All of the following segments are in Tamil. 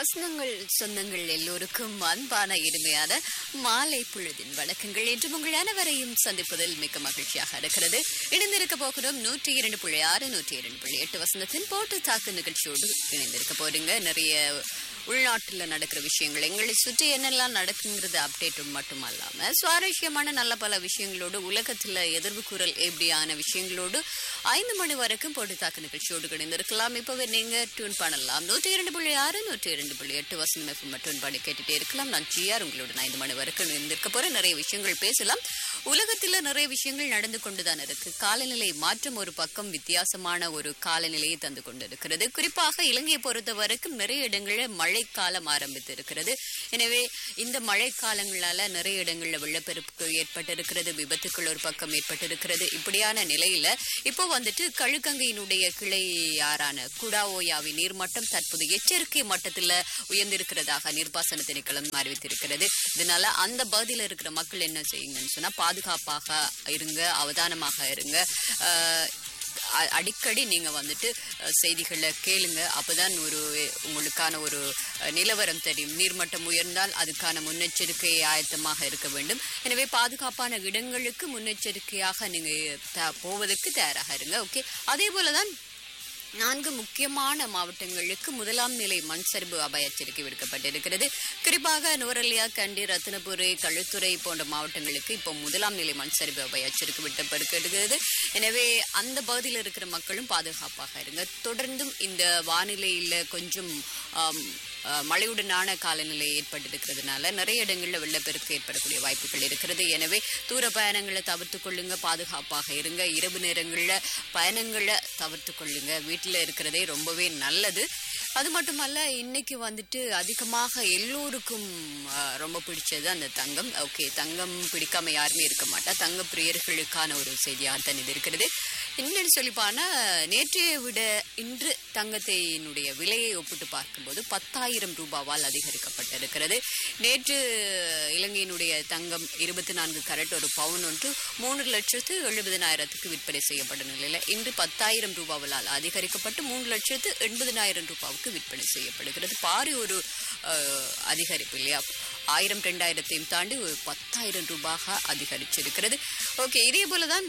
வசனங்கள் சொந்தங்கள் எல்லோருக்கும் அன்பான இனிமையான மாலை பொழுதின் வணக்கங்கள் என்று உங்கள் அனைவரையும் சந்திப்பதில் மிக்க மகிழ்ச்சியாக இருக்கிறது இணைந்திருக்க போகிறோம் நூற்றி இரண்டு புள்ளி ஆறு நூற்றி இரண்டு புள்ளி எட்டு வசனத்தின் போட்டு தாக்கு நிகழ்ச்சியோடு இணைந்திருக்க போறீங்க நிறைய உள்நாட்டுல நடக்கிற விஷயங்கள் எங்களை சுற்றி என்னெல்லாம் நடக்குங்கிறது அப்டேட் மட்டும் அல்லாம சுவாரஸ்யமான நல்ல பல விஷயங்களோடு உலகத்துல எதிர்வு குரல் எப்படியான விஷயங்களோடு ஐந்து மணி வரைக்கும் போட்டு தாக்கு நிகழ்ச்சியோடு இணைந்திருக்கலாம் இப்பவே நீங்க டியூன் பண்ணலாம் நூற்றி இரண்டு புள்ளி ஆறு நூற்றி இரண்டு புள்ளி எட்டு வசனம் எஃப்எம் மட்டும் பாடி கேட்டுட்டே இருக்கலாம் நான் ஜிஆர் உங்களோட ஐந்து மணி வரைக்கும் இணைந்திருக்க போறேன் நிறைய விஷயங்கள் பேசலாம் உலகத்துல நிறைய விஷயங்கள் நடந்து கொண்டுதான் இருக்கு காலநிலை மாற்றம் ஒரு பக்கம் வித்தியாசமான ஒரு காலநிலையை தந்து கொண்டிருக்கிறது குறிப்பாக இலங்கையை பொறுத்த வரைக்கும் நிறைய இடங்களில் மழைக்காலம் ஆரம்பித்து இருக்கிறது எனவே இந்த மழை காலங்களால நிறைய இடங்கள்ல வெள்ளப்பெருக்கு ஏற்பட்டிருக்கிறது விபத்துக்கள் ஒரு பக்கம் ஏற்பட்டிருக்கிறது இப்படியான நிலையில இப்போ வந்துட்டு கழுகங்கையினுடைய கிளை ஆறான குடாஓயாவின் நீர்மட்டம் தற்போது எச்சரிக்கை மட்டத்துல உயர்ந்திருக்கிறதாக நீர்ப்பாசன திணைக்களம் அறிவித்திருக்கிறது இதனால அந்த பகுதியில் இருக்கிற மக்கள் என்ன செய்யுங்கன்னு சொன்னா பாதுகாப்பாக இருங்க அவதானமாக இருங்க ஆஹ் அ- அடிக்கடி நீங்க வந்துட்டு அஹ், செய்திகளை கேளுங்க அப்பதான் ஒரு உங்களுக்கான ஒரு அஹ், நிலவரம் தெரியும் நீர்மட்டம் உயர்ந்தால் அதுக்கான முன்னெச்சரிக்கை ஆயத்தமாக இருக்க வேண்டும் எனவே பாதுகாப்பான இடங்களுக்கு முன்னெச்சரிக்கையாக நீங்க த- போவதற்கு தயாராக இருங்க ஓகே அதே போலதான் நான்கு முக்கியமான மாவட்டங்களுக்கு முதலாம் நிலை மண் சரிவு அபாய எச்சரிக்கை விடுக்கப்பட்டிருக்கிறது குறிப்பாக நுவரெலியா கண்டி ரத்தினபுரி களுத்துறை போன்ற மாவட்டங்களுக்கு இப்போ முதலாம் நிலை மண் சரிவு அபாய எச்சரிக்கை விடப்பட்டிருக்கிறது எனவே அந்த பகுதியில் இருக்கிற மக்களும் பாதுகாப்பாக இருங்க தொடர்ந்தும் இந்த வானிலையில் கொஞ்சம் ஆம், அஹ், மழையுடனான காலநிலை ஏற்பட்டிருக்கிறதுனால நிறைய இடங்களில் வெள்ளப்பெருக்கு ஏற்படக்கூடிய வாய்ப்புகள் இருக்கிறது எனவே தூர பயணங்களை தவிர்த்து கொள்ளுங்க பாதுகாப்பாக இருங்க இரவு நேரங்களில் பயணங்களை தவிர்த்து கொள்ளுங்க வீட்டில் இருக்கிறதே ரொம்பவே நல்லது அது மட்டுமல்ல இன்னைக்கு வந்துட்டு அதிகமாக எல்லோருக்கும் அஹ், ரொம்ப பிடிச்சது அந்த தங்கம் ஓகே தங்கம் பிடிக்காம யாருமே இருக்க மாட்டா தங்க பிரியர்களுக்கான ஒரு செய்தியாக தான் இது இருக்கிறது என்னன்னு சொல்லிப்பானா நேற்றைய விட இன்று தங்கத்தினுடைய விலையை ஒப்பிட்டு பார்க்கும்போது பத்தாயிரம் ரூபாவால் அதிகரிக்கப்பட்டிருக்கிறது நேற்று இலங்கையினுடைய தங்கம் இருபத்தி நான்கு கரட் ஒரு பவுன் ஒன்று மூன்று லட்சத்து எழுபதனாயிரத்துக்கு விற்பனை செய்யப்பட்ட நிலையில் இன்று பத்தாயிரம் ரூபாவால் அதிகரிக்கப்பட்டு மூன்று லட்சத்து எண்பதனாயிரம் ரூபாவுக்கு விற்பனை செய்யப்படுகிறது பாரி ஒரு அஹ், அதிகரிப்பு இல்லையா ஆயிரம் ரெண்டாயிரத்தையும் தாண்டி ஒரு பத்தாயிரம் ரூபாக அதிகரிச்சிருக்கிறது ஓகே இதே போலதான்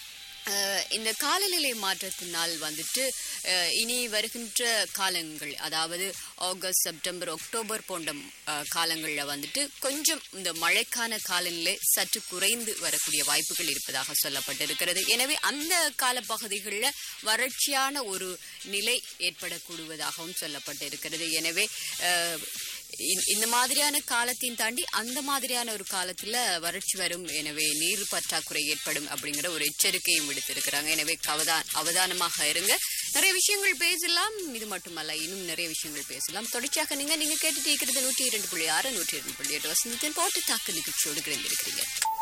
அஹ் இந்த காலநிலை மாற்றத்தினால் வந்துட்டு அஹ் இனி வருகின்ற காலங்கள் அதாவது ஆகஸ்ட் செப்டம்பர் அக்டோபர் போன்ற காலங்களில் வந்துட்டு கொஞ்சம் இந்த மழைக்கான காலநிலை சற்று குறைந்து வரக்கூடிய வாய்ப்புகள் இருப்பதாக சொல்லப்பட்டிருக்கிறது எனவே அந்த காலப்பகுதிகளில் வறட்சியான ஒரு நிலை ஏற்படக்கூடுவதாகவும் சொல்லப்பட்டிருக்கிறது எனவே அஹ், இந்த- இந்த மாதிரியான காலத்தையும் தாண்டி அந்த மாதிரியான ஒரு காலத்துல வறட்சி வரும் எனவே நீர் பற்றாக்குறை ஏற்படும் அப்படிங்கிற ஒரு எச்சரிக்கையும் விடுத்திருக்கிறாங்க எனவே கவதா அவதானமாக இருங்க நிறைய விஷயங்கள் பேசலாம் இது மட்டுமல்ல இன்னும் நிறைய விஷயங்கள் பேசலாம் தொடர்ச்சியாக நீங்க நீங்க கேட்டுட்டு இருக்கிறது நூற்றி இரண்டு புள்ளி ஆறு நூற்றி இரண்டு புள்ளி எட்டு வசந்தத்தின் போட்டு தாக்கு நிகழ்ச்சியோடு கிடந்திருக்கிறீங்க